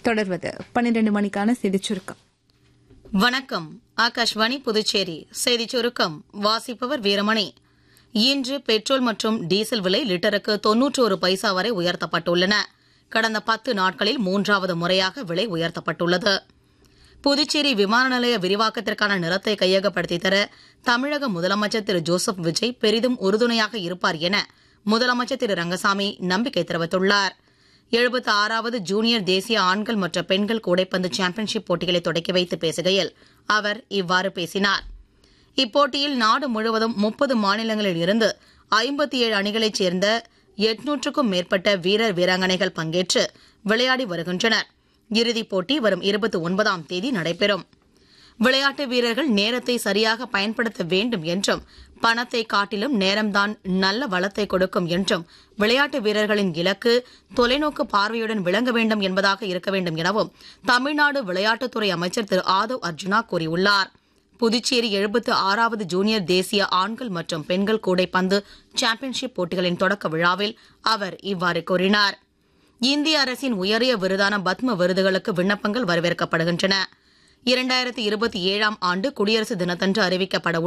தொடர்வது பன்னிரண்டு மணிக்கான செய்திச் சுருக்கம் வணக்கம் ஆகாஷ்வாணி புதுச்சேரி செய்திச் சுருக்கம் வாசிப்பவர் வீரமணி இன்று பெட்ரோல் மற்றும் டீசல் விலை லிட்டருக்கு தொன்னூற்றோரு பைசா வரை உயர்த்தப்பட்டுள்ளன கடந்த பத்து நாட்களில் மூன்றாவது முறையாக விலை உயர்த்தப்பட்டுள்ளது புதுச்சேரி விமான நிலைய விரிவாக்கத்திற்கான நிலத்தை கையகப்படுத்தி தர தமிழக முதலமைச்சர் திரு ஜோசப் விஜய் பெரிதும் உறுதுணையாக இருப்பார் என முதலமைச்சர் திரு ரங்கசாமி நம்பிக்கை தெரிவித்துள்ளார் எழுபத்தி ஆறாவது ஜூனியர் தேசிய ஆண்கள் மற்றும் பெண்கள் கூடைப்பந்து சாம்பியன்ஷிப் போட்டிகளை தொடக்கி வைத்து பேசுகையில் அவர் இவ்வாறு பேசினார் இப்போட்டியில் நாடு முழுவதும் முப்பது மாநிலங்களில் இருந்து ஐம்பத்தி ஏழு அணிகளைச் சேர்ந்த எட்நூற்றுக்கும் மேற்பட்ட வீரர் வீராங்கனைகள் பங்கேற்று விளையாடி வருகின்றனர் இறுதிப் போட்டி வரும் இருபத்தி ஒன்பதாம் தேதி நடைபெறும் விளையாட்டு வீரர்கள் நேரத்தை சரியாக பயன்படுத்த வேண்டும் என்றும் பணத்தை காட்டிலும் நேரம்தான் நல்ல வளத்தை கொடுக்கும் என்றும் விளையாட்டு வீரர்களின் இலக்கு தொலைநோக்கு பார்வையுடன் விளங்க வேண்டும் என்பதாக இருக்க வேண்டும் எனவும் தமிழ்நாடு விளையாட்டுத்துறை அமைச்சர் திரு ஆதவ் அர்ஜுனா கூறியுள்ளார் புதுச்சேரி எழுபத்து ஆறாவது ஜூனியர் தேசிய ஆண்கள் மற்றும் பெண்கள் கூடைப்பந்து சாம்பியன்ஷிப் போட்டிகளின் தொடக்க விழாவில் அவர் இவ்வாறு கூறினார் இந்திய அரசின் உயரிய விருதான பத்ம விருதுகளுக்கு விண்ணப்பங்கள் வரவேற்கப்படுகின்றன இரண்டாயிரத்தி இருபத்தி ஏழாம் ஆண்டு குடியரசு தினத்தன்று அறிவிக்கப்பட